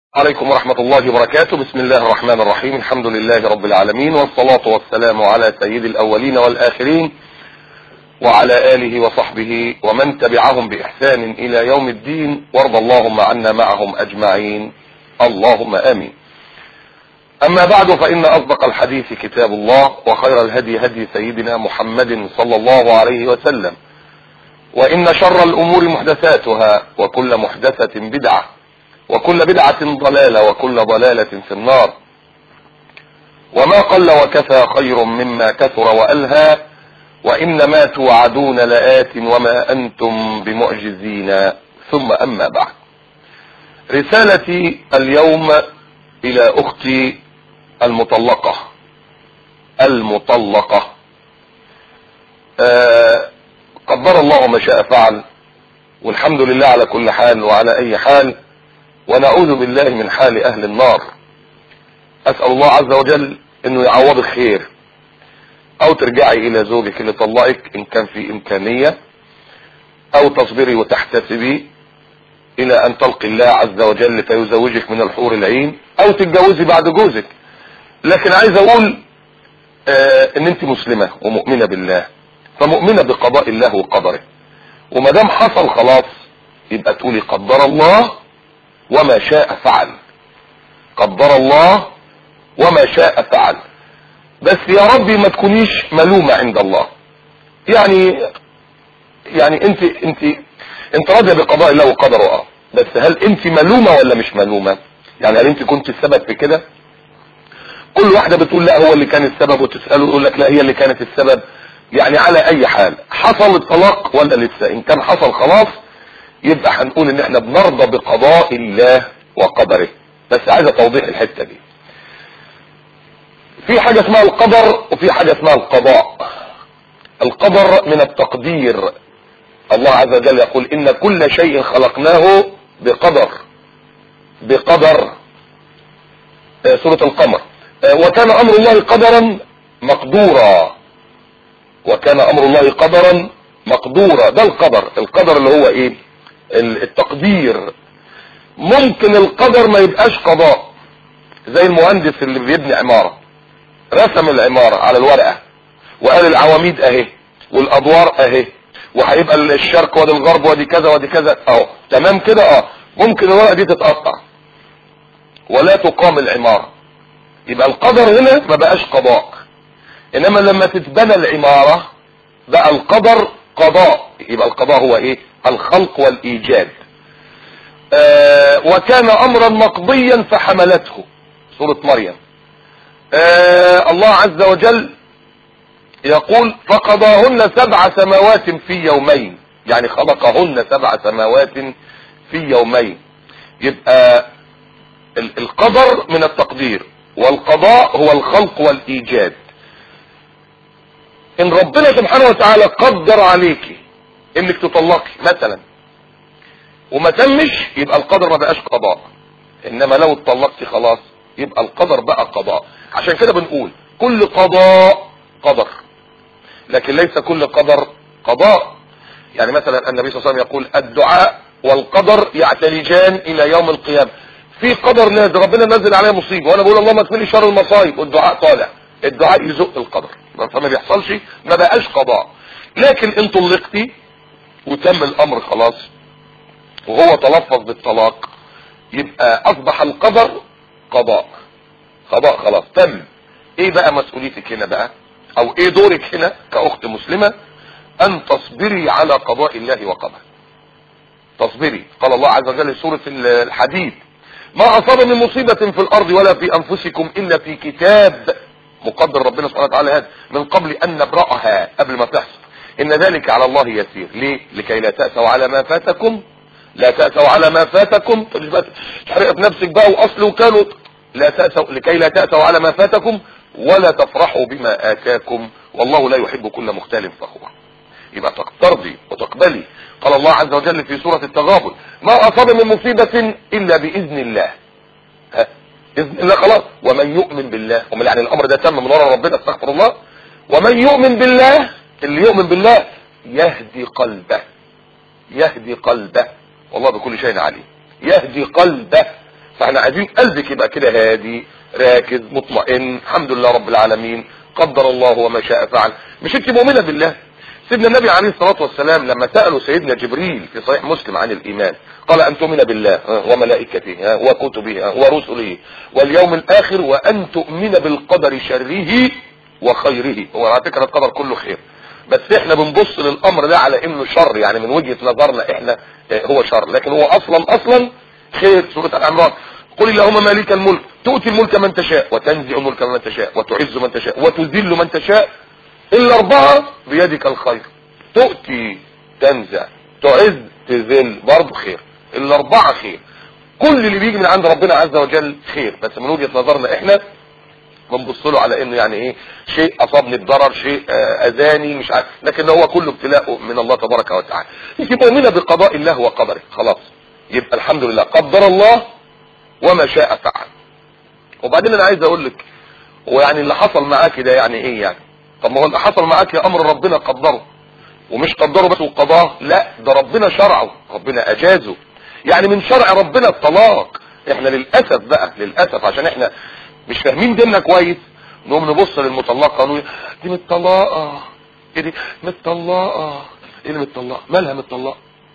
عليكم ورحمة الله وبركاته بسم الله الرحمن الرحيم الحمد لله رب العالمين والصلاة والسلام على سيد الأولين والآخرين وعلى آله وصحبه ومن تبعهم بإحسان إلى يوم الدين وارض اللهم عنا معهم أجمعين اللهم آمين أما بعد فإن أصدق الحديث كتاب الله وخير الهدي هدي سيدنا محمد صلى الله عليه وسلم وإن شر الأمور محدثاتها وكل محدثة بدعة وكل بدعة ضلالة وكل ضلالة في النار وما قل وكفى خير مما كثر وألهى وإنما توعدون لآت وما أنتم بمعجزين ثم أما بعد رسالتي اليوم إلى أختي المطلقة المطلقة آه قدر الله ما شاء فعل والحمد لله على كل حال وعلى أي حال ونعوذ بالله من حال اهل النار اسأل الله عز وجل انه يعوضك خير او ترجعي الى زوجك اللي طلقك ان كان في امكانية او تصبري وتحتسبي الى ان تلقي الله عز وجل فيزوجك من الحور العين او تتجوزي بعد جوزك لكن عايز اقول آه ان انت مسلمة ومؤمنة بالله فمؤمنة بقضاء الله وقدره وما دام حصل خلاص يبقى تقولي قدر الله وما شاء فعل قدر الله وما شاء فعل بس يا ربي ما تكونيش ملومة عند الله يعني يعني انت انت انت راضية بقضاء الله وقدره اه بس هل انت ملومة ولا مش ملومة يعني هل انت كنت السبب في كده كل واحدة بتقول لا هو اللي كان السبب وتسأله يقول لك لا هي اللي كانت السبب يعني على اي حال حصل الطلاق ولا لسه ان كان حصل خلاص يبقى هنقول ان احنا بنرضى بقضاء الله وقدره بس عايزة توضيح الحتة دي في حاجة اسمها القدر وفي حاجة اسمها القضاء القدر من التقدير الله عز وجل يقول ان كل شيء خلقناه بقدر بقدر آه سورة القمر آه وكان امر الله قدرا مقدورا وكان امر الله قدرا مقدورا ده القدر القدر اللي هو ايه التقدير ممكن القدر ما يبقاش قضاء زي المهندس اللي بيبني عمارة رسم العمارة على الورقة وقال العواميد اهي والادوار اهي وهيبقى الشرق وادي الغرب وادي كذا وادي كذا اهو تمام كده اه ممكن الورقة دي تتقطع ولا تقام العمارة يبقى القدر هنا ما بقاش قضاء انما لما تتبنى العمارة بقى القدر قضاء يبقى القضاء هو ايه الخلق والايجاد آه وكان امرا مقضيا فحملته سورة مريم آه الله عز وجل يقول فقضاهن سبع سماوات في يومين يعني خلقهن سبع سماوات في يومين يبقى القدر من التقدير والقضاء هو الخلق والايجاد ان ربنا سبحانه وتعالى قدر عليكي انك تطلقي مثلا وما تمش يبقى القدر ما بقاش قضاء انما لو اتطلقتي خلاص يبقى القدر بقى قضاء عشان كده بنقول كل قضاء قدر لكن ليس كل قدر قضاء يعني مثلا النبي صلى الله عليه وسلم يقول الدعاء والقدر يعتلجان الى يوم القيامة في قدر نازل ربنا نزل عليه مصيبة وانا بقول اللهم اكفني لي شر المصايب والدعاء طالع الدعاء يزق القدر فما بيحصلش ما بقاش قضاء لكن ان طلقتي وتم الامر خلاص وهو تلفظ بالطلاق يبقى اصبح القدر قضاء قضاء خلاص تم ايه بقى مسؤوليتك هنا بقى او ايه دورك هنا كاخت مسلمة ان تصبري على قضاء الله وقدره تصبري قال الله عز وجل في سورة الحديد ما اصاب من مصيبة في الارض ولا في انفسكم الا في كتاب مقدر ربنا سبحانه وتعالى هذا من قبل ان نبرأها قبل ما تحصل ان ذلك على الله يسير ليه لكي لا تأسوا على ما فاتكم لا تأسوا على ما فاتكم تحرق نفسك بقى واصل وكانوا لا تأسوا لكي لا تأسوا على ما فاتكم ولا تفرحوا بما آتاكم والله لا يحب كل مختال فخور يبقى تقترضي وتقبلي قال الله عز وجل في سورة التغابن ما أصاب من مصيبة إلا بإذن الله ها إذن الله خلاص ومن يؤمن بالله ومن يعني الأمر ده تم من وراء ربنا استغفر الله ومن يؤمن بالله اللي يؤمن بالله يهدي قلبه يهدي قلبه والله بكل شيء عليم يهدي قلبه فاحنا عايزين قلبك يبقى كده هادي راكز مطمئن الحمد لله رب العالمين قدر الله وما شاء فعل مش انت مؤمنه بالله سيدنا النبي عليه الصلاة والسلام لما سألوا سيدنا جبريل في صحيح مسلم عن الإيمان قال أن تؤمن بالله وملائكته وكتبه ورسله واليوم الآخر وأن تؤمن بالقدر شره وخيره هو على فكرة القدر كله خير بس احنا بنبص للأمر ده على انه شر يعني من وجهة نظرنا احنا هو شر لكن هو اصلا اصلا خير سورة العمران قل اللهم مالك الملك تؤتي الملك من تشاء وتنزع الملك من تشاء وتعز من تشاء وتذل من تشاء الا اربعة بيدك الخير تؤتي تنزع تعز تذل برضه خير الا اربعة خير كل اللي بيجي من عند ربنا عز وجل خير بس من وجهة نظرنا احنا بنبص له على انه يعني ايه شيء اصابني بضرر شيء آه اذاني مش عارف لكن هو كله ابتلاء من الله تبارك وتعالى انت مؤمنه بقضاء الله وقدره خلاص يبقى الحمد لله قدر الله وما شاء فعل وبعدين انا عايز اقول لك هو يعني اللي حصل معاك ده يعني ايه يعني طب ما هو اللي حصل معاك يا امر ربنا قدره ومش قدره بس وقضاه لا ده ربنا شرعه ربنا اجازه يعني من شرع ربنا الطلاق احنا للاسف بقى للاسف عشان احنا مش فاهمين ديننا كويس نقوم نبص للمطلقه نقول دي متطلقه ايه دي متطلقه ايه اللي متطلقه مالها متطلقه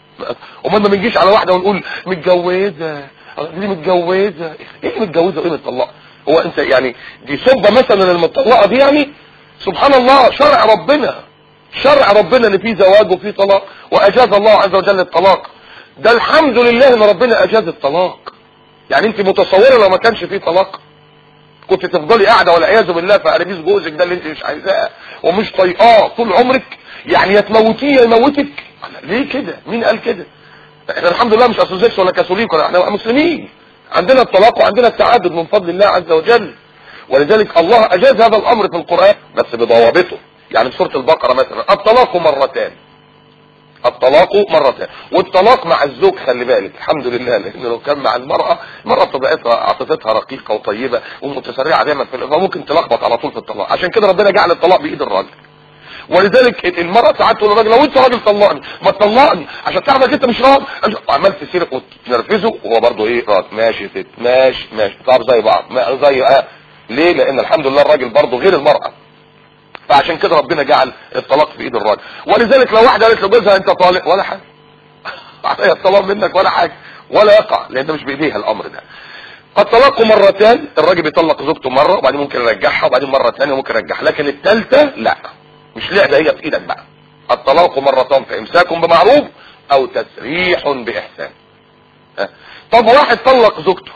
امال ما بنجيش على واحده ونقول متجوزه دي متجوزه ايه متجوزه وايه متطلقه هو انت يعني دي سبه مثلا المطلقه دي يعني سبحان الله شرع ربنا شرع ربنا ان في زواج وفي طلاق واجاز الله عز وجل الطلاق ده الحمد لله ان ربنا اجاز الطلاق يعني انت متصوره لو ما كانش فيه طلاق كنت تفضلي قاعده والعياذ بالله في قرابيس جوزك ده اللي انت مش عايزاه ومش طايقاه طول عمرك يعني يا تموتيه يا يموتك ليه كده مين قال كده احنا الحمد لله مش اسوسيكس ولا كاثوليك ولا احنا مسلمين عندنا الطلاق وعندنا التعدد من فضل الله عز وجل ولذلك الله اجاز هذا الامر في القرآن بس بضوابطه يعني في سورة البقرة مثلا الطلاق مرتان الطلاق مرتان والطلاق مع الزوج خلي بالك الحمد لله لانه لو كان مع المرأة المرأة طبيعتها عاطفتها رقيقة وطيبة ومتسرعة دايما في فممكن تلخبط على طول في الطلاق عشان كده ربنا جعل الطلاق بايد الراجل ولذلك المرأة ساعات تقول للراجل لو انت راجل طلقني ما تطلقني عشان تعرف انك انت مش راجل عمال تسير وتنرفزه وهو برضه ايه راجل ماشي ست ماشي ماشي طب زي بعض زي اه ليه لان الحمد لله الراجل برضه غير المرأة فعشان كده ربنا جعل الطلاق في ايد الراجل ولذلك لو واحده قالت لجوزها انت طالق ولا حاجه هي الطلاق منك ولا حاجه ولا يقع لان مش بايديها الامر ده الطلاق مرتان الراجل بيطلق زوجته مره وبعدين ممكن يرجعها وبعدين مره ثانيه ممكن يرجعها لكن الثالثه لا مش لعبه هي في ايدك بقى الطلاق مرتان فامساك بمعروف او تسريح باحسان طب واحد طلق زوجته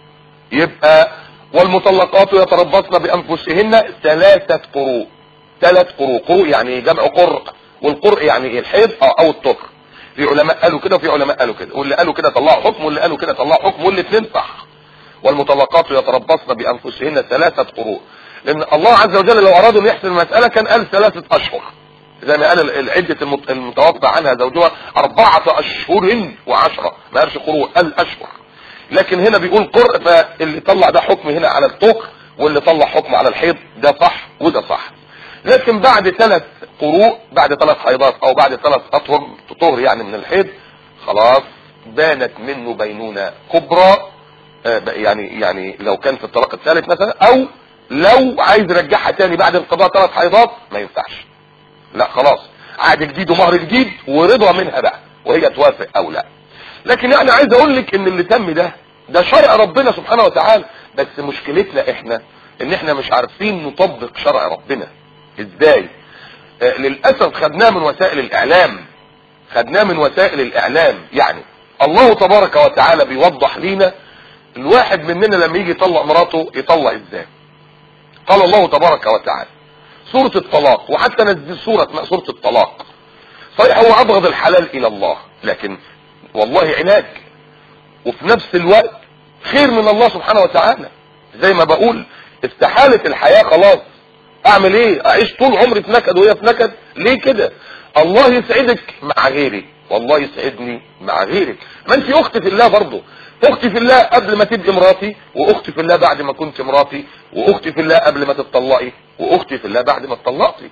يبقى والمطلقات يتربصن بانفسهن ثلاثه قروء ثلاث قروء قروء يعني جمع قرء والقرء يعني ايه الحيض او الطهر في علماء قالوا كده وفي علماء قالوا كده واللي قالوا كده طلعوا حكم واللي قالوا كده طلعوا حكم والاثنين صح والمطلقات يتربصن بانفسهن ثلاثه قروء لان الله عز وجل لو ارادوا ان يحسن المساله كان قال ثلاثه اشهر زي ما قال عدة المتوفى عنها زوجها أربعة أشهر وعشرة ما قالش قروء قال أشهر لكن هنا بيقول قرء فاللي طلع ده حكم هنا على الطهر واللي طلع حكم على الحيض ده صح وده صح لكن بعد ثلاث قروء بعد ثلاث حيضات او بعد ثلاث اطهر طهر يعني من الحيض خلاص بانت منه بينونة كبرى يعني يعني لو كان في الطلاق الثالث مثلا او لو عايز يرجعها تاني بعد انقضاء ثلاث حيضات ما ينفعش لا خلاص عقد جديد ومهر جديد ورضا منها بقى وهي توافق او لا لكن يعني عايز اقول لك ان اللي تم ده ده شرع ربنا سبحانه وتعالى بس مشكلتنا احنا ان احنا مش عارفين نطبق شرع ربنا ازاي آه للأسف خدناه من وسائل الاعلام خدناه من وسائل الاعلام يعني الله تبارك وتعالى بيوضح لينا الواحد مننا لما يجي يطلق مراته يطلق ازاي قال الله تبارك وتعالى سورة الطلاق وحتى نزل سورة سورة الطلاق صحيح هو ابغض الحلال الى الله لكن والله علاج وفي نفس الوقت خير من الله سبحانه وتعالى زي ما بقول استحالة الحياة خلاص اعمل ايه اعيش طول عمري في نكد وهي في نكد ليه كده الله يسعدك مع غيري والله يسعدني مع غيرك ما انت اختي في الله برضه اختي في الله قبل ما تبقي مراتي واختي في الله بعد ما كنت مراتي واختي في الله قبل ما تتطلقي واختي في الله بعد ما اتطلقتي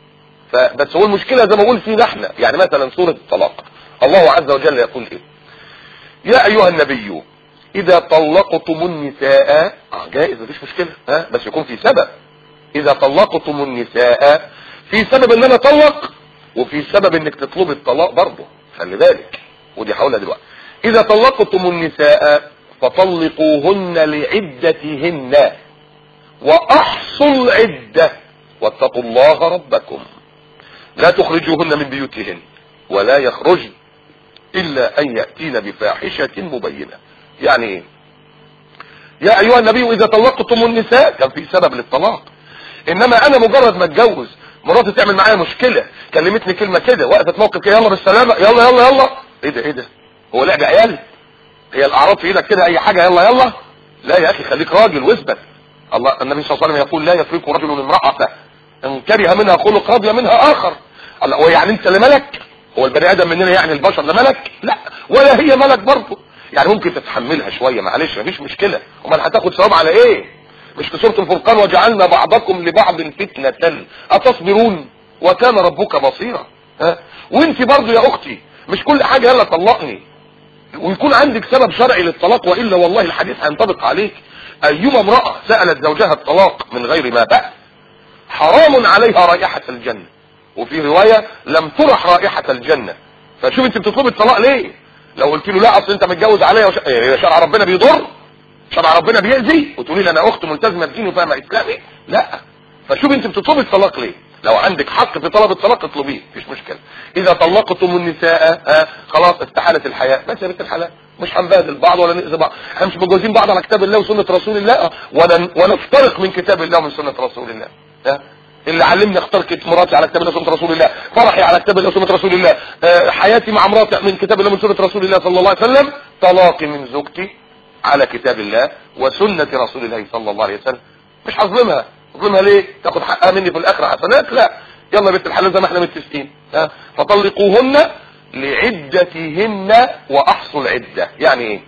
فبس هو المشكله زي ما بقول فينا احنا يعني مثلا سوره الطلاق الله عز وجل يقول ايه يا ايها النبي اذا طلقتم النساء اه جائز مفيش مشكلة ها بس يكون في سبب اذا طلقتم النساء في سبب ان انا اطلق وفي سبب انك تطلب الطلاق برضه خلي بالك ودي حولها دلوقتي اذا طلقتم النساء فطلقوهن لعدتهن واحصوا العدة واتقوا الله ربكم لا تخرجوهن من بيوتهن ولا يخرجن الا ان يأتين بفاحشة مبينة يعني ايه يا ايها النبي اذا طلقتم النساء كان في سبب للطلاق انما انا مجرد ما اتجوز مراتي تعمل معايا مشكلة كلمتني كلمة كده وقفت موقف كده يلا بالسلامة يلا يلا يلا ايه ده ايه ده هو لعب عيال هي الاعراض في ايدك كده اي حاجة يلا يلا لا يا اخي خليك راجل واثبت الله النبي صلى الله عليه وسلم يقول لا يفرق رجل امرأة ان كره منها خلق رضي منها اخر الله هو يعني انت اللي ملك هو البني ادم مننا يعني البشر ده ملك لا ولا هي ملك برضه يعني ممكن تتحملها شوية معلش مفيش مشكلة امال هتاخد ثواب على ايه مش في سورة الفرقان وجعلنا بعضكم لبعض فتنة اتصبرون وكان ربك بصيرا ها وانت برضه يا اختي مش كل حاجة يلا طلقني ويكون عندك سبب شرعي للطلاق والا والله الحديث هينطبق عليك ايما امرأة سألت زوجها الطلاق من غير ما بأس حرام عليها رائحة الجنة وفي رواية لم ترح رائحة الجنة فشوف انت بتطلب الطلاق ليه لو قلت له لا اصل انت متجوز عليا وش... إيه شرع ربنا بيضر شرع ربنا بيأذي وتقولي لي انا اخت ملتزمه بدين وفاهمه اسلامي لا فشوف انت بتطلبي الطلاق ليه لو عندك حق في طلب الطلاق اطلبيه مفيش مشكله اذا طلقتم النساء آه خلاص استحالت الحياه بس يا بنت الحلال مش هنبهدل بعض ولا نأذي بعض احنا مش متجوزين بعض على كتاب الله وسنه رسول الله ولا ونفترق من كتاب الله ومن سنه رسول الله آه اللي علمني اختار مراتي على كتاب الله وسنه رسول الله فرحي على كتاب الله وسنه رسول الله آه حياتي مع مراتي من كتاب الله ومن سنه رسول الله صلى الله عليه وسلم طلاقي من زوجتي على كتاب الله وسنة رسول الله صلى الله عليه وسلم مش هظلمها اظلمها ليه تاخد حقها مني في الاخرة حسنات لا يلا بنت الحلال زي ما احنا متفقين ها فطلقوهن لعدتهن واحصوا العدة يعني ايه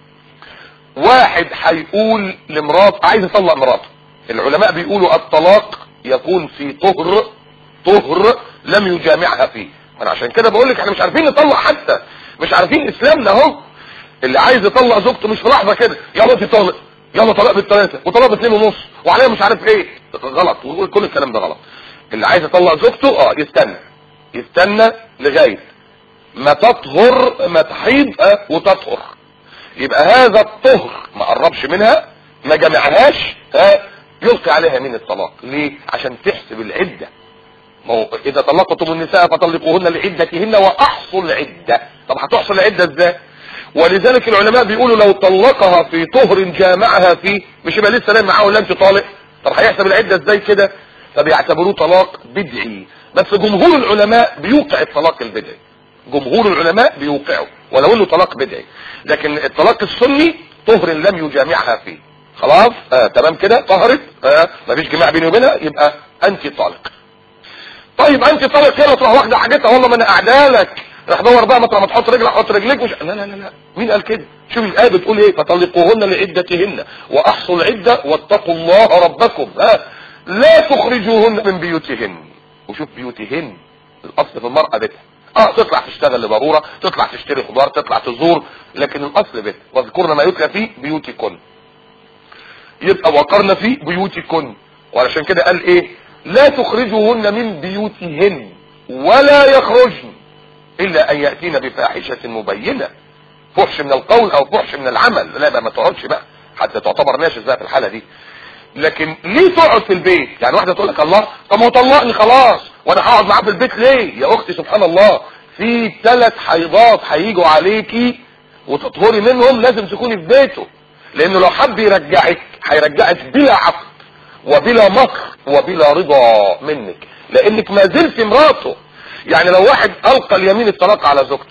واحد هيقول لمرات عايز يطلق مراته العلماء بيقولوا الطلاق يكون في طهر طهر لم يجامعها فيه انا عشان كده بقول لك احنا مش عارفين نطلق حتى مش عارفين اسلامنا اهو اللي عايز يطلق زوجته مش في لحظه كده يلا انت طالق يلا طلاق بالثلاثه وطلاق باثنين ونص وعليها مش عارف ايه غلط ونقول كل الكلام ده غلط اللي عايز يطلق زوجته اه يستنى يستنى لغايه ما تطهر ما تحيض اه وتطهر يبقى هذا الطهر ما قربش منها ما جمعهاش اه يلقي عليها يمين الطلاق ليه عشان تحسب العده ما هو اذا طلقتم النساء فطلقوهن لعدتهن واحصوا العده طب هتحصل العده ازاي ولذلك العلماء بيقولوا لو طلقها في طهر جامعها فيه مش يبقى لسه نايم معاه ولا انت طالق طب هيحسب العده ازاي كده فبيعتبروه طلاق بدعي بس جمهور العلماء بيوقع الطلاق البدعي جمهور العلماء بيوقعه ولو انه طلاق بدعي لكن الطلاق السني طهر لم يجامعها فيه خلاص آه تمام كده طهرت آه مفيش جماع بيني وبينها يبقى انت طالق طيب انت طالق يلا تروح واخده حاجتها والله ما انا قاعدالك راح دور بقى مطرح ما تحط رجلك حط رجليك مش لا لا لا لا مين قال كده شوف الايه بتقول ايه فطلقوهن لعدتهن واحصوا العده واتقوا الله ربكم ها لا تخرجوهن من بيوتهن وشوف بيوتهن الاصل في المراه بيتها اه تطلع تشتغل لضروره تطلع تشتري خضار تطلع تزور لكن الاصل بيتها واذكرن ما يتلى في بيوتكن يبقى وقرن في بيوتكن وعلشان كده قال ايه لا تخرجوهن من بيوتهن ولا يخرجن الا ان يأتين بفاحشة مبينة فحش من القول او فحش من العمل لا بقى ما تقعدش بقى حتى تعتبر ناشز بقى في الحالة دي لكن ليه تقعد في البيت يعني واحدة تقول لك الله طب ما هو طلقني خلاص وانا هقعد معاه في البيت ليه يا اختي سبحان الله في ثلاث حيضات هيجوا عليكي وتطهري منهم لازم تكوني في بيته لانه لو حب يرجعك هيرجعك بلا عقد وبلا مكر وبلا رضا منك لانك ما زلت مراته يعني لو واحد القى اليمين الطلاق على زوجته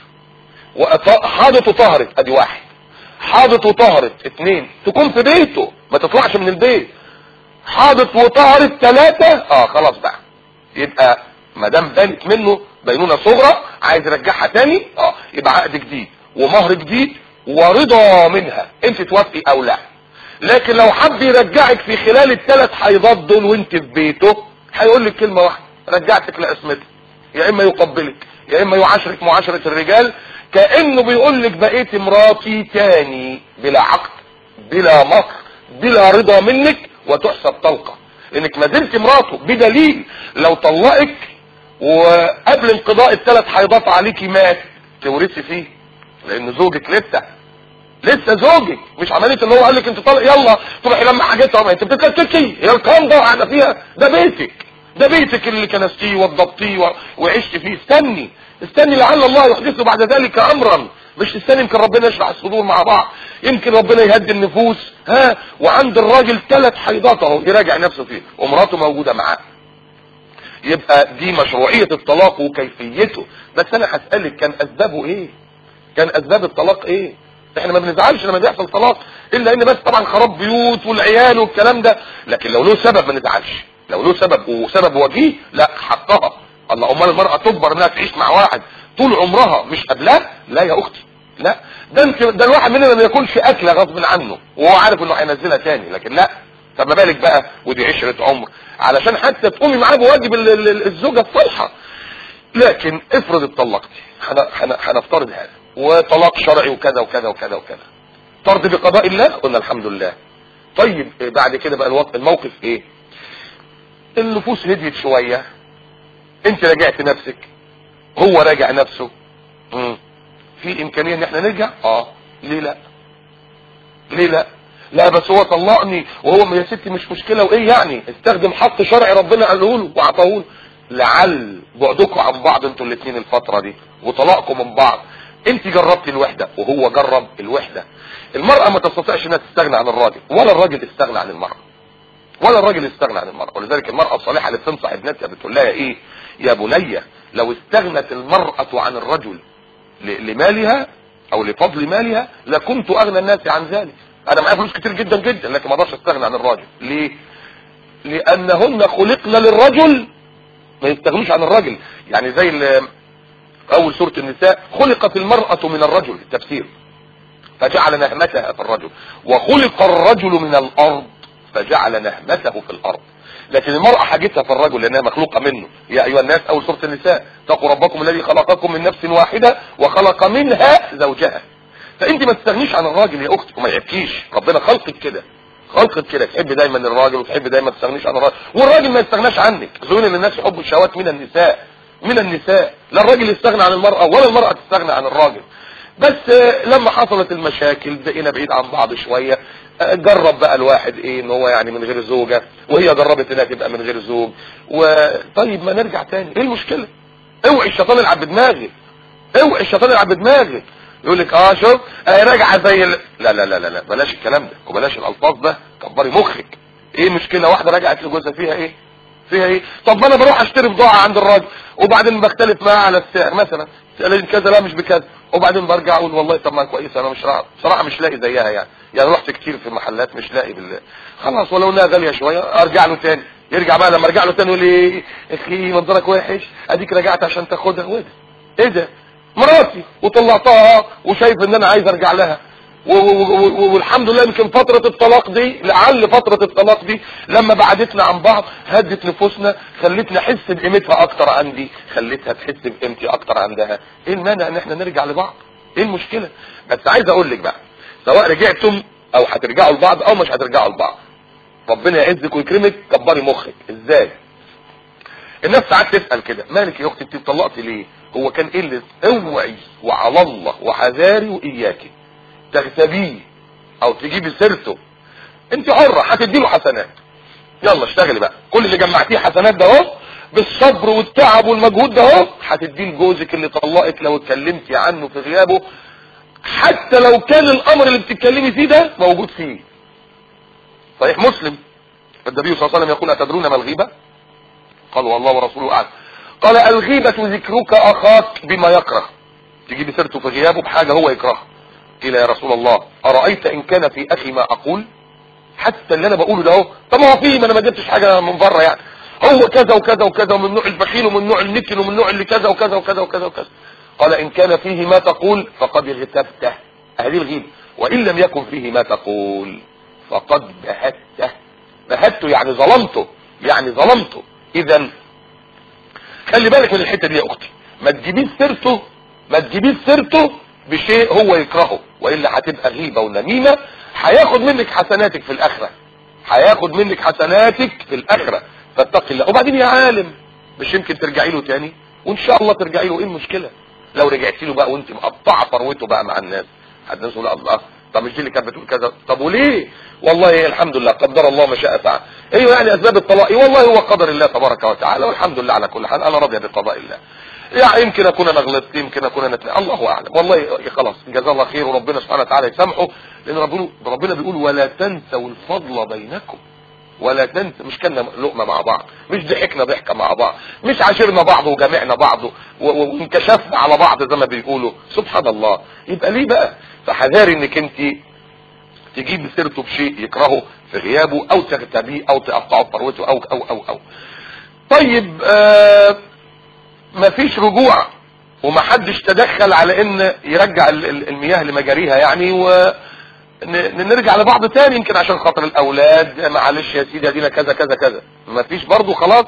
وحاضت وطهرت ادي واحد حاضت وطهرت اتنين تكون في بيته ما تطلعش من البيت حاضت وطهرت ثلاثة اه خلاص بقى يبقى ما دام بانت منه بينونة صغرى عايز يرجعها تاني اه يبقى عقد جديد ومهر جديد ورضا منها انت توافقي او لا لكن لو حب يرجعك في خلال الثلاث حيضات دول وانت في بيته هيقول لك كلمة واحدة رجعتك لاسمتك يا اما يقبلك يا اما يعاشرك معاشرة الرجال كانه بيقول لك بقيت مراتي تاني بلا عقد بلا مهر بلا رضا منك وتحسب طلقه انك ما زلت مراته بدليل لو طلقك وقبل انقضاء الثلاث حيضات عليكي مات تورثي فيه لان زوجك لسه لسه زوجك مش عمليه ان هو قال لك انت طالق يلا تروحي لما حاجتها ما انت بتتلككي هي الكلام ده قاعده فيها ده بيتك ده بيتك اللي كنستيه وضبطيه و- وعشت فيه استني استني لعل الله يحدث بعد ذلك امرا مش تستني يمكن ربنا يشرح الصدور مع بعض يمكن ربنا يهدي النفوس ها وعند الراجل ثلاث حيضات اهو يراجع نفسه فيه ومراته موجوده معاه يبقى دي مشروعية الطلاق وكيفيته بس انا هسألك كان اسبابه ايه كان اسباب الطلاق ايه احنا ما بنزعلش لما بيحصل طلاق الا ان بس طبعا خراب بيوت والعيال والكلام ده لكن لو له سبب ما نزعلش لو له سبب وسبب وجيه لا حقها الله امال المرأة تجبر انها تعيش مع واحد طول عمرها مش قبلها لا يا اختي لا ده انت ده الواحد مننا ما ياكلش اكله غصب عنه وهو عارف انه هينزلها تاني لكن لا طب ما بالك بقى ودي عشرة عمر علشان حتى تقومي معاه بواجب ال- ال- ال- الزوجة الصالحة لكن افرض اتطلقتي هن- هن- هنفترض هذا وطلاق شرعي وكذا وكذا وكذا وكذا ترضي بقضاء الله قلنا الحمد لله طيب إيه بعد كده بقى الوقت الموقف ايه النفوس هديت شوية انت راجعت نفسك هو راجع نفسه مم. في امكانية ان احنا نرجع اه ليه لا ليه لا لا بس هو طلقني وهو يا ستي مش مشكلة وايه يعني استخدم حق شرعي ربنا قاله له وعطاه له لعل بعدكم عن بعض انتوا الاثنين الفترة دي وطلاقكم من بعض انت جربت الوحدة وهو جرب الوحدة المرأة ما تستطيعش انها تستغنى عن الراجل ولا الراجل استغنى عن المرأة ولا الراجل استغنى عن المرأة ولذلك المرأة الصالحة اللي بتنصح ابنتها بتقول لها ايه يا بنية لو استغنت المرأة عن الرجل ل- لمالها او لفضل مالها لكنت اغنى الناس عن ذلك انا معايا فلوس كتير جدا جدا لكن ما اقدرش استغنى عن الراجل ليه لانهن خلقن للرجل ما يستغنوش عن الرجل يعني زي ال- اول سورة النساء خلقت المرأة من الرجل التفسير فجعل نهمتها في الرجل وخلق الرجل من الارض فجعل نهمته في الارض لكن المرأة حاجتها في الرجل لانها مخلوقة منه يا ايها الناس اول سورة النساء اتقوا ربكم الذي خلقكم من نفس واحدة وخلق منها زوجها فانت ما تستغنيش عن الراجل يا اختي وما يبكيش ربنا خلقك كده خلقك كده تحب دايما الراجل وتحب دايما تستغنيش عن الراجل والراجل ما يستغناش عنك زين للناس يحبوا الشهوات من النساء من النساء لا الراجل يستغنى عن المرأة ولا المرأة تستغنى عن الراجل بس آه، لما حصلت المشاكل بقينا بعيد عن بعض شوية آه، جرب بقى الواحد ايه ان هو يعني من غير زوجة وهي جربت انها تبقى من غير زوج وطيب ما نرجع تاني ايه المشكلة اوعي الشيطان يلعب بدماغك اوعي الشيطان يلعب بدماغك يقول لك اه شوف اه راجعه زي ال... لا لا لا لا لا بلاش الكلام ده وبلاش الالفاظ ده كبري مخك ايه مشكله واحده رجعت لجوزها فيها ايه فيها ايه طب ما انا بروح اشتري بضاعه عند الراجل وبعدين بختلف معاه على السعر مثلا قال كذا لا مش بكذا وبعدين برجع اقول والله طب ما كويس انا مش راضي بصراحه مش لاقي زيها يعني يعني رحت كتير في محلات مش لاقي بال خلاص ولو انها غاليه شويه ارجع له تاني يرجع بقى لما ارجع له تاني يقول لي اخي منظرك وحش اديك رجعت عشان تاخدها وايه ده ايه ده مراتي وطلعتها وشايف ان انا عايز ارجع لها و- و- و- والحمد لله يمكن فترة الطلاق دي لعل فترة الطلاق دي لما بعدتنا عن بعض هدت نفوسنا خلتنا احس بقيمتها اكتر عندي خلتها تحس بقيمتي اكتر عندها ايه المانع ان احنا نرجع لبعض ايه المشكلة بس عايز اقول لك بقى سواء رجعتم او هترجعوا لبعض او مش هترجعوا لبعض ربنا يعزك ويكرمك كبري مخك ازاي الناس ساعات تسأل كده مالك يا اختي انت اتطلقتي ليه هو كان ايه اللي اوعي وعلى الله وحذاري واياكي تغتبيه او تجيبي سيرته انت حرة هتدي له حسنات يلا اشتغلي بقى كل اللي جمعتيه حسنات ده اهو بالصبر والتعب والمجهود ده اهو هتديه لجوزك اللي طلقك لو اتكلمتي عنه في غيابه حتى لو كان الامر اللي بتتكلمي فيه ده موجود فيه صحيح مسلم النبي صلى الله عليه وسلم يقول اتدرون ما الغيبه قالوا والله ورسوله اعلم قال الغيبة ذكرك اخاك بما يكره تجيب سيرته في غيابه بحاجة هو يكرهها قيل يا رسول الله ارايت ان كان في اخي ما اقول حتى اللي انا بقوله ده اهو طب ما هو فيه ما انا ما جبتش حاجه من بره يعني هو كذا وكذا وكذا ومن نوع البخيل ومن نوع النكل ومن نوع اللي كذا وكذا وكذا وكذا وكذا قال ان كان فيه ما تقول فقد اغتبته هذه الغيبه وان لم يكن فيه ما تقول فقد بهته بهته يعني ظلمته يعني ظلمته اذا خلي بالك من الحته دي يا اختي ما تجيبيش سيرته ما تجيبيش سيرته بشيء هو يكرهه والا هتبقى غيبه ونميمه هياخد منك حسناتك في الاخره هياخد منك حسناتك في الاخره فاتقي الله وبعدين يا عالم مش يمكن ترجعي له تاني وان شاء الله ترجعي له ايه المشكله لو رجعتي له بقى وانت مقطعه ثروته بقى مع الناس حد الناس يقول الله طب مش دي اللي كانت بتقول كذا طب وليه والله الحمد لله قدر الله ما شاء فعل ايوه يعني اسباب الطلاق إيه والله هو قدر الله تبارك وتعالى والحمد لله على كل حال انا راضي بقضاء الله يعني يمكن اكون انا غلطت يمكن اكون انا تل... الله اعلم والله خلاص جزاه الله خير وربنا سبحانه وتعالى يسامحه لان ربنا ربنا بيقول ولا تنسوا الفضل بينكم ولا تنسى مش كنا لقمه مع بعض مش ضحكنا ضحكه مع بعض مش عاشرنا بعض وجمعنا بعض وانكشفنا على بعض زي ما بيقولوا سبحان الله يبقى ليه بقى فحذاري انك انت تجيب سيرته بشيء يكرهه في غيابه او تغتابيه او تقطعه بثروته او او او او طيب آه مفيش رجوع ومحدش تدخل على ان يرجع المياه لمجاريها يعني و نرجع لبعض تاني يمكن عشان خاطر الاولاد معلش يا سيدي ادينا كذا كذا كذا مفيش برضو خلاص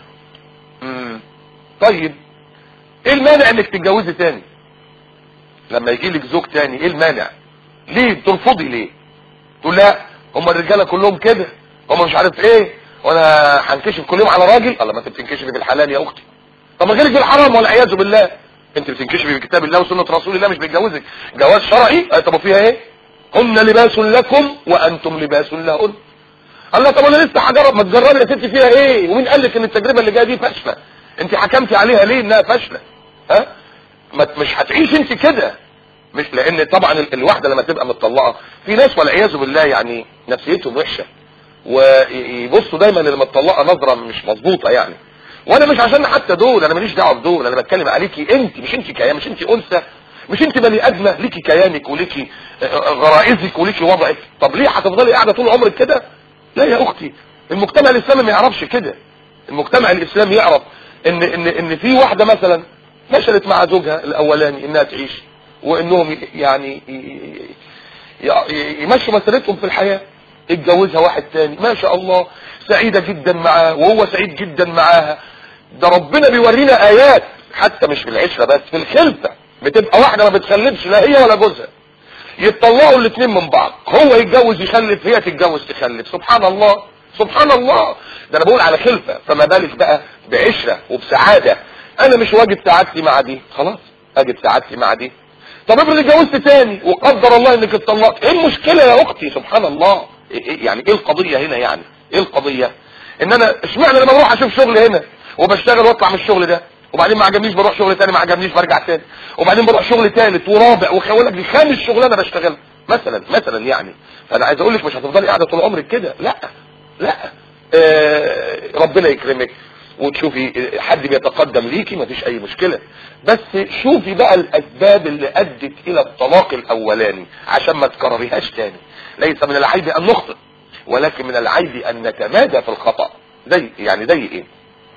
مم. طيب ايه المانع انك تتجوزي تاني لما يجي لك زوج تاني ايه المانع ليه بترفضي ليه تقول لا هم الرجاله كلهم كده هم مش عارف ايه وانا هنكشف كل يوم على راجل الله ما انت بتنكشفي بالحلال يا اختي طب ما غيرك بالحرام والعياذ بالله انت بتنكشفي بكتاب الله وسنه رسول الله مش بتجوزك جواز شرعي طب فيها ايه هن لباس لكم وانتم لباس لهن الله طب انا لسه هجرب ما تجربي يا ستي فيها ايه ومين قال لك ان التجربه اللي جايه دي فاشله انت حكمتي عليها ليه انها فاشله ها ما مش هتعيش انت كده مش لان طبعا الواحده لما تبقى متطلقه في ناس والعياذ بالله يعني نفسيتهم وحشه ويبصوا دايما للمتطلقه نظره مش مظبوطه يعني وانا مش عشان حتى دول انا ماليش دعوه بدول انا بتكلم عليكي انت مش انت كيان مش انت انثى مش انت بني ادمه ليكي كيانك وليكي غرائزك وليكي وضعك طب ليه هتفضلي قاعده طول عمرك كده لا يا اختي المجتمع الاسلامي ما يعرفش كده المجتمع الاسلامي يعرف ان ان ان في واحده مثلا فشلت مع زوجها الاولاني انها تعيش وانهم يعني يمشوا مسيرتهم في الحياه اتجوزها واحد تاني ما شاء الله سعيده جدا معاه وهو سعيد جدا معاها ده ربنا بيورينا ايات حتى مش في العشره بس في الخلفه بتبقى واحده ما بتخلفش لا هي ولا جوزها يتطلقوا الاثنين من بعض هو يتجوز يخلف هي تتجوز تخلف سبحان الله سبحان الله ده انا بقول على خلفه فما بالك بقى بعشره وبسعاده انا مش واجب سعادتي مع دي خلاص اجب سعادتي مع دي طب افرض اتجوزت تاني وقدر الله انك اتطلقت ايه المشكله يا اختي سبحان الله إيه يعني ايه القضيه هنا يعني ايه القضيه ان انا اشمعنى لما بروح اشوف شغل هنا وبشتغل واطلع من الشغل ده وبعدين ما عجبنيش بروح شغل تاني ما عجبنيش برجع تاني وبعدين بروح شغل تالت ورابع وخولك دي خامس شغلانه بشتغلها مثلا مثلا يعني فانا عايز اقول لك مش هتفضلي قاعده طول عمرك كده لا لا آه ربنا يكرمك وتشوفي حد بيتقدم ليكي مفيش اي مشكلة بس شوفي بقى الاسباب اللي ادت الى الطلاق الاولاني عشان ما تكرريهاش تاني ليس من العيب ان نخطئ ولكن من العيب ان نتمادى في الخطأ زي يعني زي ايه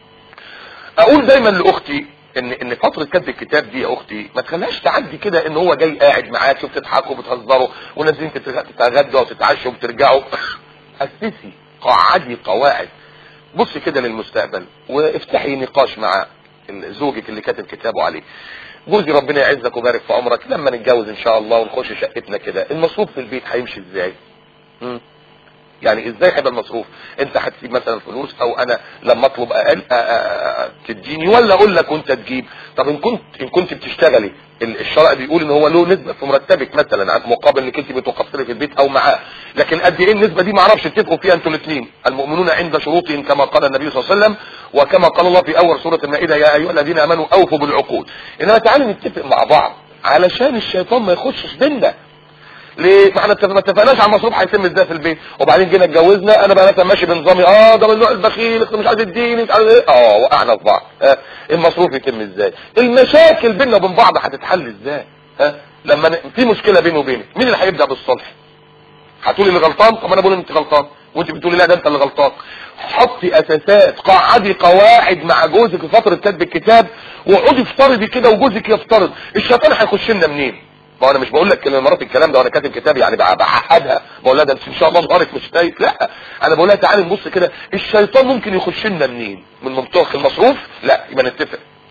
اقول دايما لاختي ان ان فتره كتب الكتاب دي يا اختي ما تخليهاش تعدي كده ان هو جاي قاعد معاكي وبتضحكوا وبتهزروا ونازلين تتغدوا وتتعشوا وبترجعوا اسسي قعدي قواعد بصي كده للمستقبل وافتحي نقاش مع زوجك اللي كاتب كتابه عليه جوزي ربنا يعزك ويبارك في عمرك لما نتجوز ان شاء الله ونخش شقتنا كده المصروف في البيت هيمشي ازاي مم. يعني ازاي هيبقى المصروف انت هتسيب مثلا فلوس او انا لما اطلب اقل تديني ولا اقول لك وانت تجيب طب ان كنت ان كنت بتشتغلي الشرع بيقول ان هو له نسبه في مرتبك مثلا عن مقابل انك انت بتقصري في البيت او معاه لكن قد ايه النسبه دي ما اعرفش اتفقوا فيها انتوا الاثنين المؤمنون عند شروطهم كما قال النبي صلى الله عليه وسلم وكما قال الله في اول سوره المائده يا ايها الذين امنوا اوفوا بالعقود انما تعالوا نتفق مع بعض علشان الشيطان ما يخشش بينا ليه ما احنا ما اتفقناش على المصروف هيتم ازاي في البيت وبعدين جينا اتجوزنا انا بقى مثلا ماشي بنظامي اه ده من النوع البخيل مش عايز يديني مش عايز ايه اه وقعنا في بعض اه المصروف يتم ازاي المشاكل بيننا وبين بعض هتتحل ازاي ها لما ن... في مشكله بيني وبينك مين اللي هيبدا بالصلح هتقولي اللي غلطان طب انا بقول انت غلطان وانت بتقولي لا ده انت اللي غلطان حطي اساسات قاعدي قواعد مع جوزك في فتره كتب الكتاب واقعدي افترضي كده وجوزك يفترض الشيطان هيخش لنا منين ما انا مش بقول لك مرات الكلام ده وانا كاتب كتاب يعني بعقدها بقول لها ده ان شاء الله ظهرك مش تايت لا انا بقول لها تعالي نبص كده الشيطان ممكن يخش لنا منين من منطق المصروف لا يبقى نتفق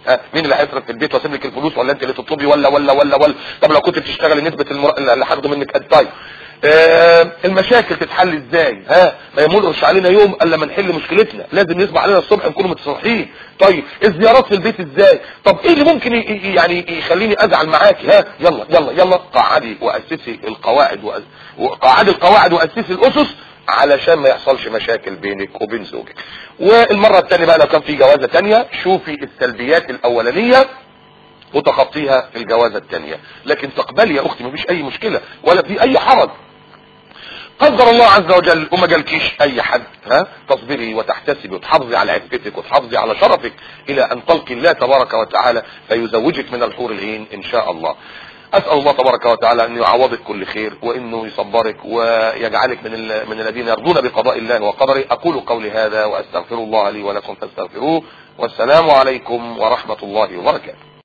ها مين اللي هيصرف في البيت واسيب لك الفلوس ولا انت اللي تطلبي ولا ولا ولا ولا طب لو كنت بتشتغلي نسبه المر... اللي هاخده منك قد طيب آه المشاكل تتحل ازاي ها ما يمرش علينا يوم الا ما نحل مشكلتنا لازم يصبح علينا الصبح نكون متصالحين طيب الزيارات في البيت ازاي طب ايه اللي ممكن ي- ي- يعني يخليني ازعل معاكي ها يلا يلا يلا قعدي واسسي القواعد وأس- وقعدي القواعد واسسي الاسس علشان ما يحصلش مشاكل بينك وبين زوجك والمرة التانية بقى لو كان في جوازة تانية شوفي السلبيات الاولانية وتخطيها في الجوازة التانية لكن تقبلي يا اختي مفيش اي مشكلة ولا في اي حرج قدر الله عز وجل وما جالكيش اي حد ها تصبري وتحتسبي وتحافظي على عفتك وتحافظي على شرفك الى ان تلقي الله تبارك وتعالى فيزوجك من الحور العين ان شاء الله اسال الله تبارك وتعالى ان يعوضك كل خير وانه يصبرك ويجعلك من ال- من الذين يرضون بقضاء الله وقدره اقول قولي هذا واستغفر الله لي ولكم فاستغفروه والسلام عليكم ورحمه الله وبركاته